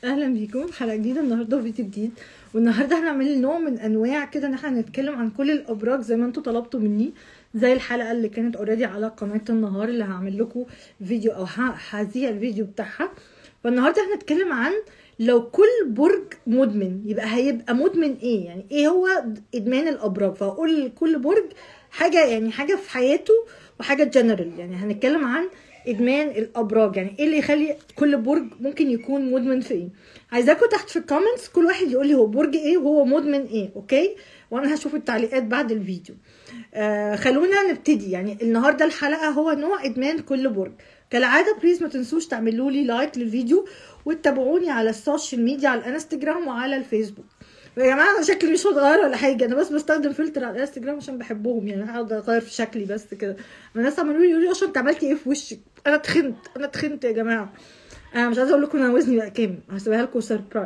اهلا بيكم في حلقه جديده النهارده فيديو جديد والنهارده هنعمل نوع من انواع كده ان احنا هنتكلم عن كل الابراج زي ما انتوا طلبتوا مني زي الحلقه اللي كانت اوريدي على قناه النهار اللي هعمل لكم فيديو او ه- هذيع الفيديو بتاعها فالنهارده هنتكلم عن لو كل برج مدمن يبقى هيبقى مدمن ايه يعني ايه هو ادمان الابراج فاقول لكل برج حاجه يعني حاجه في حياته وحاجه جنرال يعني هنتكلم عن ادمان الابراج يعني ايه اللي يخلي كل برج ممكن يكون مدمن في ايه عايزاكم تحت في الكومنتس كل واحد يقول لي هو برج ايه وهو مدمن ايه اوكي وانا هشوف التعليقات بعد الفيديو آه خلونا نبتدي يعني النهارده الحلقه هو نوع ادمان كل برج كالعاده بليز ما تنسوش تعملوا لي لايك للفيديو وتتابعوني على السوشيال ميديا على الانستجرام وعلى الفيسبوك يا جماعه انا شكلي مش هتغير ولا حاجه انا بس بستخدم فلتر على الانستجرام عشان بحبهم يعني هقعد اغير في شكلي بس كده الناس عمالوا لي يقولوا لي اشرف انت عملتي ايه في وشك انا تخنت انا تخنت يا جماعه انا مش عايزه اقول لكم انا وزني بقى كام هسيبها لكم سربرايز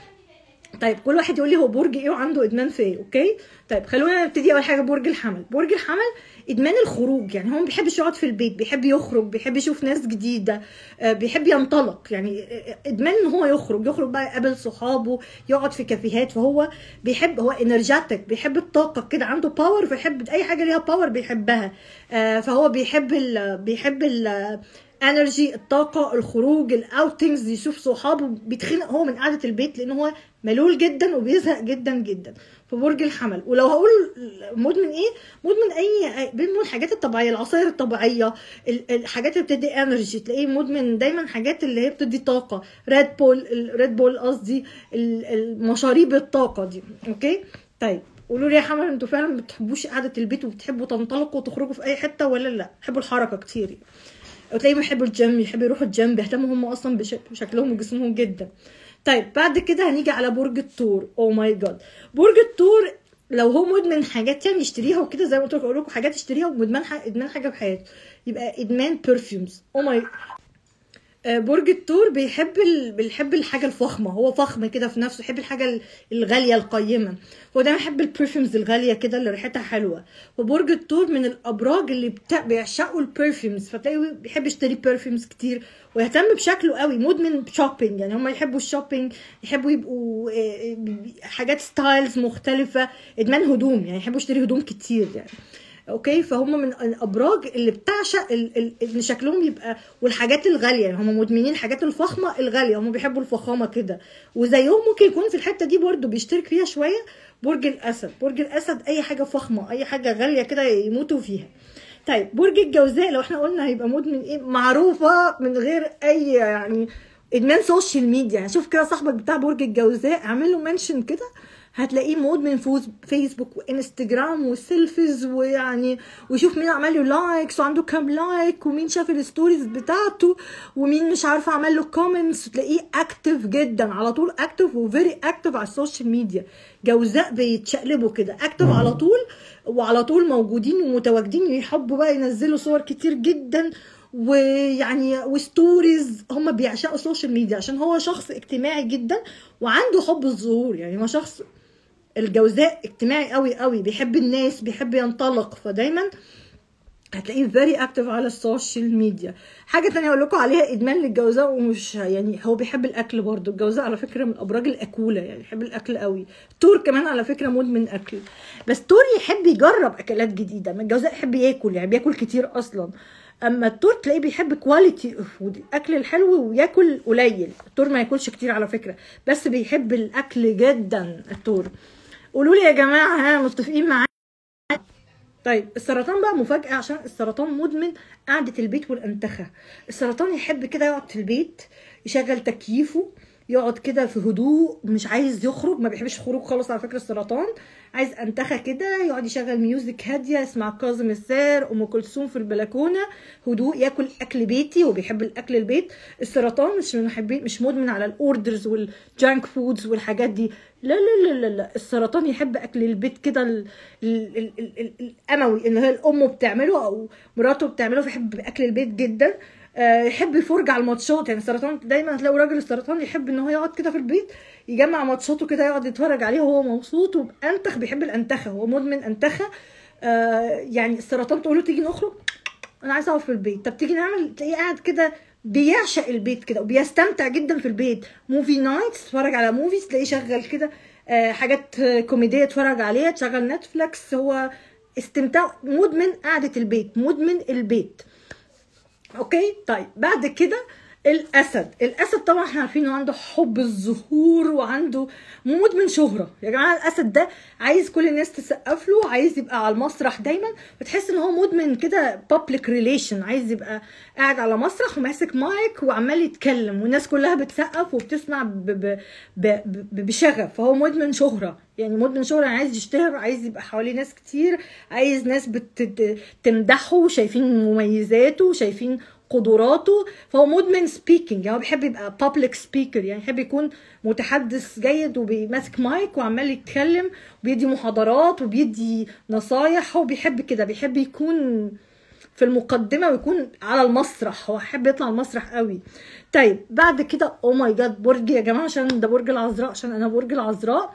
طيب كل واحد يقول لي هو برج ايه وعنده ادمان في ايه اوكي طيب خلونا نبتدي اول حاجه برج الحمل برج الحمل ادمان الخروج يعني هو ما بيحبش يقعد في البيت بيحب يخرج بيحب يشوف ناس جديده آه، بيحب ينطلق يعني آه، ادمان ان هو يخرج يخرج بقى يقابل صحابه يقعد في كافيهات فهو بيحب هو انرجاتيك بيحب الطاقه كده عنده باور فيحب اي حاجه ليها باور بيحبها آه، فهو بيحب ال بيحب ال انرجي الطاقه الخروج الاوتنجز يشوف صحابه بيتخنق هو من قعده البيت لان هو ملول جدا وبيزهق جدا جدا في برج الحمل ولو هقول مدمن ايه مدمن اي بيدمن الحاجات الطبيعيه العصاير الطبيعيه ال- الحاجات اللي بتدي انرجي تلاقيه مدمن دايما حاجات اللي هي بتدي طاقه ريد بول الريد بول قصدي ال- المشاريب الطاقه دي اوكي طيب قولوا لي يا حمل انتوا فعلا ما بتحبوش قعده البيت وبتحبوا تنطلقوا وتخرجوا في اي حته ولا لا بتحبوا الحركه كتير يعني. وتلاقيهم يحبوا الجيم يحبوا يروحوا الجيم بيهتموا هم اصلا بش- بشكلهم وجسمهم جدا طيب بعد كده هنيجي على برج الثور او ماي جاد برج الثور لو هو مدمن حاجات يعني يشتريها وكده زي ما قلت لكم اقول لكم حاجات يشتريها ومدمن ح- ادمان حاجه في حياته يبقى ادمان برفيومز او ماي آه، برج الثور بيحب ال... بيحب الحاجه الفخمه هو فخم كده في نفسه يحب الحاجه ال- الغاليه القيمه هو دايما يحب البرفيومز الغاليه كده اللي ريحتها حلوه وبرج الثور من الابراج اللي بتا... بيعشقوا البرفيومز فتلاقيه بيحب يشتري برفيومز كتير ويهتم بشكله قوي مدمن شوبينج يعني هم يحبوا الشوبينج يحبوا يبقوا آه، آه، حاجات ستايلز مختلفه ادمان هدوم يعني يحبوا يشتري هدوم كتير يعني اوكي فهم من الابراج اللي بتعشق ال- ال- ان شكلهم يبقى والحاجات الغاليه يعني هم مدمنين الحاجات الفخمه الغاليه هم بيحبوا الفخامه كده وزيهم ممكن يكون في الحته دي برضو بيشترك فيها شويه برج الاسد برج الاسد اي حاجه فخمه اي حاجه غاليه كده يموتوا فيها طيب برج الجوزاء لو احنا قلنا هيبقى مدمن ايه معروفه من غير اي يعني ادمان سوشيال ميديا يعني شوف كده صاحبك بتاع برج الجوزاء اعمل له منشن كده هتلاقيه مدمن فوز فيسبوك وانستجرام وسيلفيز ويعني ويشوف مين عمل له لايكس وعنده كام لايك ومين شاف الستوريز بتاعته ومين مش عارفه عمل له كومنتس وتلاقيه اكتف جدا على طول اكتف وفيري اكتف على السوشيال ميديا جوزاء بيتشقلبوا كده اكتف على طول وعلى طول موجودين ومتواجدين يحبوا بقى ينزلوا صور كتير جدا ويعني وستوريز هم بيعشقوا السوشيال ميديا عشان هو شخص اجتماعي جدا وعنده حب الظهور يعني هو شخص الجوزاء اجتماعي قوي قوي بيحب الناس بيحب ينطلق فدايما هتلاقيه فيري اكتف على السوشيال ميديا حاجه تانية اقول لكم عليها ادمان للجوزاء ومش يعني هو بيحب الاكل برضو الجوزاء على فكره من الابراج الاكوله يعني بيحب الاكل قوي تور كمان على فكره مدمن اكل بس تور يحب يجرب اكلات جديده ما الجوزاء يحب ياكل يعني بياكل كتير اصلا اما التور تلاقيه بيحب كواليتي فود الاكل الحلو وياكل قليل التور ما ياكلش كتير على فكره بس بيحب الاكل جدا التور قولوا لي يا جماعه ها متفقين معايا طيب السرطان بقى مفاجأة عشان السرطان مدمن قعدة البيت والأنتخة السرطان يحب كده يقعد في البيت يشغل تكييفه يقعد كده في هدوء مش عايز يخرج ما بيحبش الخروج خالص على فكرة السرطان عايز أنتخة كده يقعد يشغل ميوزك هادية يسمع كاظم الساهر أم كلثوم في البلكونة هدوء ياكل أكل بيتي وبيحب الأكل البيت السرطان مش من محبين مش مدمن على الأوردرز والجانك فودز والحاجات دي لا لا لا لا, لا. السرطان يحب اكل البيت كده ال- ال- ال- ال- ال- الاموي اللي هي الام بتعمله او مراته بتعمله فيحب اكل البيت جدا آه، يحب يفرج على الماتشات يعني السرطان دايما هتلاقوا راجل السرطان يحب ان هو يقعد كده في البيت يجمع ماتشاته كده يقعد يتفرج عليه وهو مبسوط وبأنتخ بيحب الانتخه هو مدمن انتخه آه، يعني السرطان تقول له تيجي نخرج انا عايزه اقعد في البيت طب تيجي نعمل تلاقيه قاعد كده بيعشق البيت كده وبيستمتع جدا في البيت موفي نايت تتفرج على موفيز تلاقيه شغل كده آه، حاجات كوميديه اتفرج عليها تشغل نتفليكس هو استمتاع مدمن قعده البيت مدمن البيت اوكي طيب بعد كده الاسد الاسد طبعا احنا عارفين انه عنده حب الظهور وعنده مدمن شهره يا جماعه الاسد ده عايز كل الناس تسقف له عايز يبقى على المسرح دايما بتحس ان هو مدمن كده بابليك ريليشن عايز يبقى قاعد على مسرح وماسك مايك وعمال يتكلم والناس كلها بتسقف وبتسمع ب ب ب ب بشغف فهو مدمن شهره يعني مدمن شهرة يعني عايز يشتهر عايز يبقى حواليه ناس كتير عايز ناس بتمدحه شايفين مميزاته شايفين قدراته فهو مدمن سبيكينج يعني هو بيحب يبقى بابليك سبيكر يعني يحب يكون متحدث جيد وماسك مايك وعمال يتكلم وبيدي محاضرات وبيدي نصايح هو بيحب كده بيحب يكون في المقدمه ويكون على المسرح هو يحب يطلع المسرح قوي طيب بعد كده او ماي جاد برج يا جماعه عشان ده برج العذراء عشان انا برج العذراء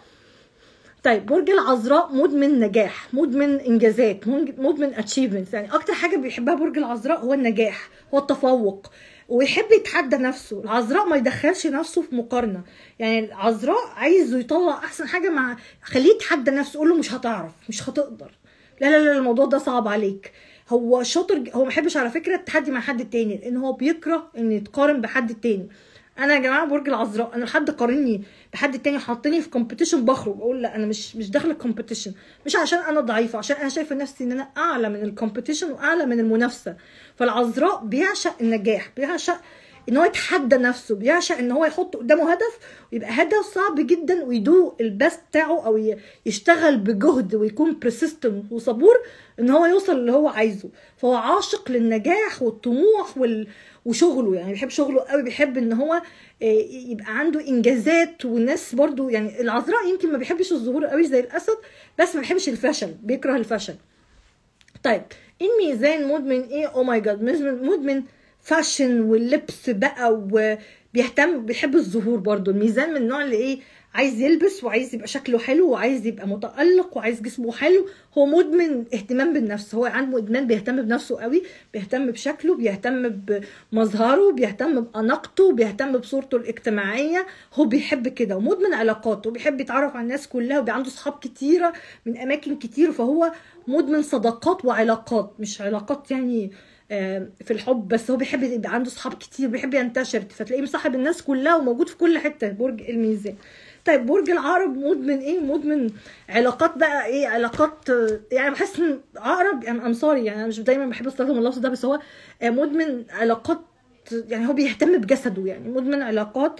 طيب برج العذراء مدمن نجاح مدمن انجازات مدمن اتشيفمنتس يعني اكتر حاجه بيحبها برج العذراء هو النجاح هو التفوق ويحب يتحدى نفسه العذراء ما يدخلش نفسه في مقارنه يعني العذراء عايزه يطلع احسن حاجه مع خليه يتحدى نفسه قول له مش هتعرف مش هتقدر لا لا لا الموضوع ده صعب عليك هو شاطر هو ما يحبش على فكره التحدي مع حد تاني لان هو بيكره ان يتقارن بحد تاني انا يا جماعه برج العذراء انا حد قارني بحد تاني حاطني في كومبيتيشن بخرج اقول لا انا مش مش داخله الكومبيتيشن مش عشان انا ضعيفه عشان انا شايفه نفسي ان انا اعلى من الكومبيتيشن واعلى من المنافسه فالعذراء بيعشق النجاح بيعشق ان هو يتحدى نفسه بيعشق ان هو يحط قدامه هدف ويبقى هدف صعب جدا ويدوق البست بتاعه او يشتغل بجهد ويكون بريسيستنت وصبور ان هو يوصل اللي هو عايزه فهو عاشق للنجاح والطموح وال... وشغله يعني بيحب شغله قوي بيحب ان هو آه، يبقى عنده انجازات والناس برضو يعني العذراء يمكن ما بيحبش الظهور قوي زي الاسد بس ما بيحبش الفشل بيكره الفشل طيب الميزان مدمن ايه او ماي جاد مدمن فاشن واللبس بقى وبيهتم بيحب الظهور برضو الميزان من النوع اللي ايه عايز يلبس وعايز يبقى شكله حلو وعايز يبقى متألق وعايز جسمه حلو هو مدمن اهتمام بالنفس هو عنده ادمان بيهتم بنفسه قوي بيهتم بشكله بيهتم بمظهره بيهتم بأناقته بيهتم بصورته الاجتماعية هو بيحب كده ومدمن علاقات وبيحب يتعرف على الناس كلها وبيبقى عنده صحاب كتيرة من أماكن كتير فهو مدمن صداقات وعلاقات مش علاقات يعني في الحب بس هو بيحب يبقى عنده صحاب كتير بيحب ينتشر فتلاقيه مصاحب الناس كلها وموجود في كل حته برج الميزان طيب برج العقرب مدمن ايه مدمن علاقات بقى ايه علاقات يعني بحس ان عقرب يعني ام سوري يعني انا مش دايما بحب استخدم اللفظ ده بس هو مدمن علاقات يعني هو بيهتم بجسده يعني مدمن علاقات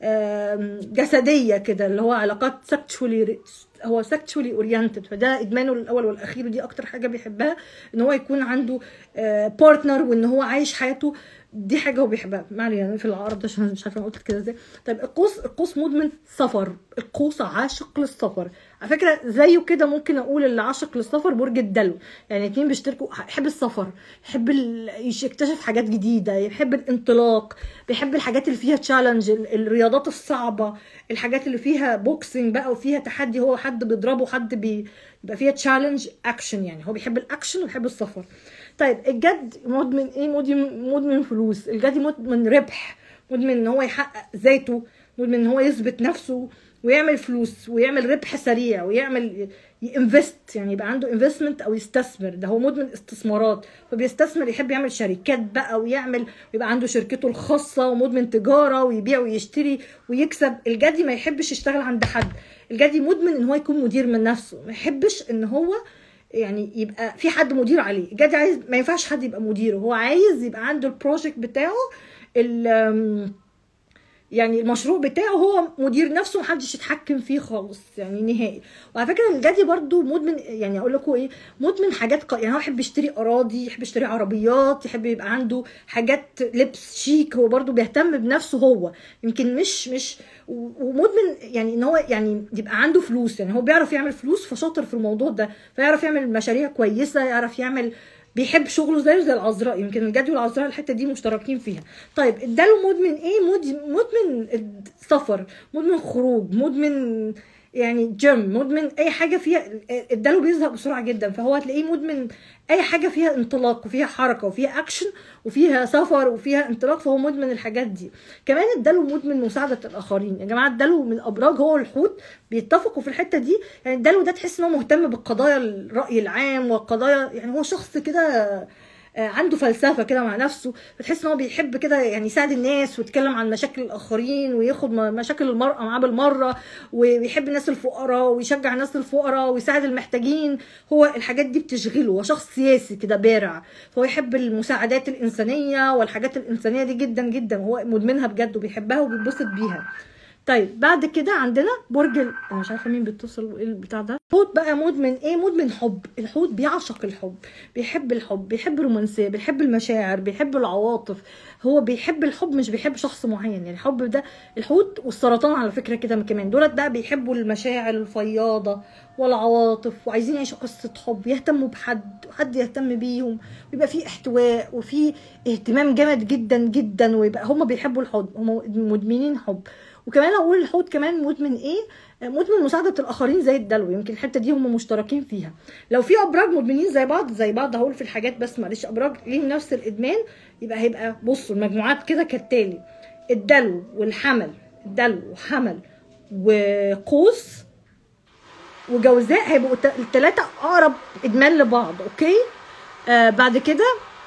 جسديه كده اللي هو علاقات سكشولي هو سكشولي اورينتد فده ادمانه الاول والاخير ودي اكتر حاجه بيحبها ان هو يكون عنده بارتنر آه، وان هو عايش حياته دي حاجه هو بيحبها ما علينا في العرض ده عشان مش عارفه انا قلت كده ازاي طيب القوس القوس مدمن سفر القوس عاشق للسفر على فكره زيه كده ممكن اقول اللي عاشق للسفر برج الدلو يعني اتنين بيشتركوا يحب السفر يحب يكتشف حاجات جديده يحب الانطلاق بيحب الحاجات اللي فيها تشالنج الرياضات الصعبه الحاجات اللي فيها بوكسنج بقى وفيها تحدي هو حد بيضربه حد بيبقى فيها تشالنج اكشن يعني هو بيحب الاكشن ويحب السفر طيب الجد مدمن ايه مدمن مدمن فلوس الجد مدمن ربح مدمن ان هو يحقق ذاته مدمن ان هو يثبت نفسه ويعمل فلوس ويعمل ربح سريع ويعمل ينفست يعني يبقى عنده انفستمنت او يستثمر ده هو مدمن استثمارات فبيستثمر يحب يعمل شركات بقى ويعمل ويبقى عنده شركته الخاصه ومدمن تجاره ويبيع ويشتري ويكسب الجدي ما يحبش يشتغل عند حد الجدي مدمن ان هو يكون مدير من نفسه ما يحبش ان هو يعني يبقى في حد مدير عليه الجدي عايز ما ينفعش حد يبقى مديره هو عايز يبقى عنده البروجكت بتاعه يعني المشروع بتاعه هو مدير نفسه محدش يتحكم فيه خالص يعني نهائي وعلى فكره الجدي برضو مدمن يعني اقول لكم ايه مدمن حاجات ق... يعني هو يحب يشتري اراضي يحب يشتري عربيات يحب يبقى عنده حاجات لبس شيك هو برضو بيهتم بنفسه هو يمكن مش مش ومدمن يعني ان هو يعني يبقى عنده فلوس يعني هو بيعرف يعمل فلوس فشاطر في الموضوع ده فيعرف يعمل مشاريع كويسه يعرف يعمل بيحب شغله زيه زي العذراء يمكن الجدي والعذراء الحته دي مشتركين فيها طيب اداله مدمن ايه مدمن السفر مدمن خروج مدمن يعني جيم مدمن اي حاجه فيها الدلو بيزهق بسرعه جدا فهو هتلاقيه مدمن اي حاجه فيها انطلاق وفيها حركه وفيها اكشن وفيها سفر وفيها انطلاق فهو مدمن الحاجات دي كمان الدلو مدمن مساعده الاخرين يا جماعه الدلو من الابراج هو الحوت بيتفقوا في الحته دي يعني الدلو ده تحس ان هو مهتم بالقضايا الراي العام والقضايا يعني هو شخص كده آه، عنده فلسفه كده مع نفسه بتحس ان هو بيحب كده يعني يساعد الناس ويتكلم عن مشاكل الاخرين وياخد م- مشاكل المراه معاه بالمره وبيحب الناس الفقراء ويشجع الناس الفقراء ويساعد المحتاجين هو الحاجات دي بتشغله هو شخص سياسي كده بارع فهو يحب المساعدات الانسانيه والحاجات الانسانيه دي جدا جدا هو مدمنها بجد وبيحبها وبيتبسط بيها طيب بعد كده عندنا برج ال... انا مش عارفه مين بيتصل وايه البتاع ده الحوت بقى مدمن ايه مدمن حب الحوت بيعشق الحب بيحب الحب بيحب الرومانسيه بيحب المشاعر بيحب العواطف هو بيحب الحب مش بيحب شخص معين يعني الحب ده الحوت والسرطان على فكره كده كمان دولت بقى بيحبوا المشاعر الفياضه والعواطف وعايزين يعيشوا قصه حب يهتموا بحد وحد يهتم بيهم ويبقى في احتواء وفي اهتمام جامد جدا جدا ويبقى هم بيحبوا الحب هم مدمنين حب وكمان اقول الحوت كمان مدمن ايه مدمن مساعده الاخرين زي الدلو يمكن الحته دي هم مشتركين فيها لو في ابراج مدمنين زي بعض زي بعض هقول في الحاجات بس معلش ابراج ليهم نفس الادمان يبقى هيبقى بصوا المجموعات كده كالتالي الدلو والحمل الدلو وحمل وقوس وجوزاء هيبقوا الثلاثه اقرب ادمان لبعض اوكي آه بعد كده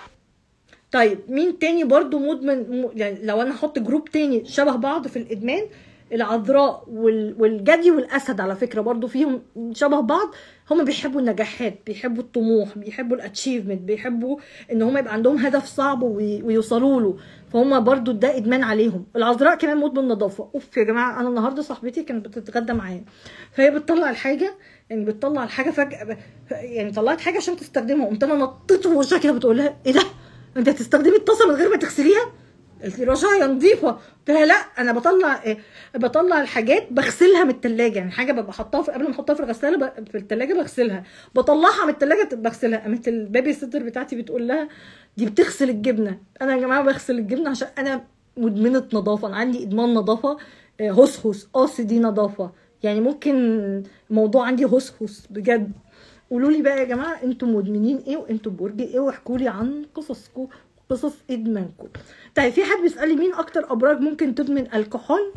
طيب مين تاني برضو مدمن م- يعني لو انا احط جروب تاني شبه بعض في الادمان العذراء وال- والجدي والاسد على فكره برضو فيهم شبه بعض هم بيحبوا النجاحات بيحبوا الطموح بيحبوا الاتشيفمنت بيحبوا ان هم يبقى عندهم هدف صعب وي- ويوصلوا له فهم برضو ده ادمان عليهم العذراء كمان مدمن نظافه اوف يا جماعه انا النهارده صاحبتي كانت بتتغدى معايا فهي بتطلع الحاجه يعني بتطلع الحاجه فجاه ب- يعني طلعت حاجه عشان تستخدمها قمت انا نطيت في وشها كده بتقول لها ايه ده انت هتستخدمي الطاسه من غير ما تغسليها قالت لي رشايا نظيفه قلت لها لا انا بطلع إيه؟ بطلع الحاجات بغسلها من التلاجة يعني حاجه ببقى حطاها في قبل ما احطها في الغساله ب- في التلاجة بغسلها بطلعها من التلاجة بغسلها قامت البيبي سيتر بتاعتي بتقول لها دي بتغسل الجبنه انا يا جماعه بغسل الجبنه عشان انا مدمنه نظافه انا عندي ادمان نظافه آه، هسهس قص دي نظافه يعني ممكن الموضوع عندي هسهس بجد قولوا لي بقى يا جماعه انتوا مدمنين ايه وانتوا برج ايه واحكوا لي عن قصصكم قصص ادمانكم طيب في حد بيسالني مين اكتر ابراج ممكن تدمن الكحول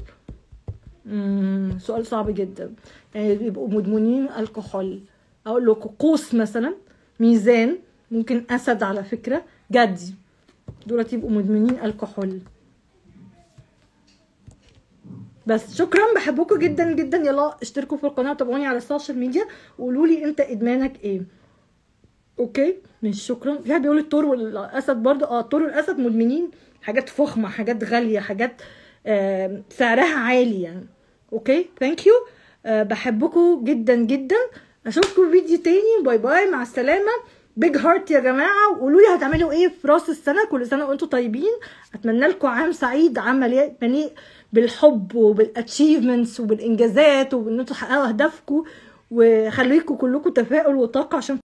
مم، سؤال صعب جدا يعني بيبقوا مدمنين الكحول اقول لكم قوس مثلا ميزان ممكن اسد على فكره جدي دولت يبقوا مدمنين الكحول بس شكرا بحبكم جدا جدا يلا اشتركوا في القناه وتابعوني على السوشيال ميديا وقولوا لي انت ادمانك ايه اوكي مش شكرا في حد بيقول الثور والاسد برضه اه الثور والاسد مدمنين حاجات فخمه حاجات غاليه حاجات آه سعرها عالي يعني اوكي ثانك يو آه بحبكم جدا جدا اشوفكم في فيديو تاني باي باي مع السلامه بيج هارت يا جماعه وقولوا لي هتعملوا ايه في راس السنه كل سنه وانتم طيبين اتمنى لكم عام سعيد عام مليء مليء بالحب وبالاتشيفمنتس وبالانجازات وبان انتوا تحققوا اهدافكم وخليكم كلكم تفاؤل وطاقه عشان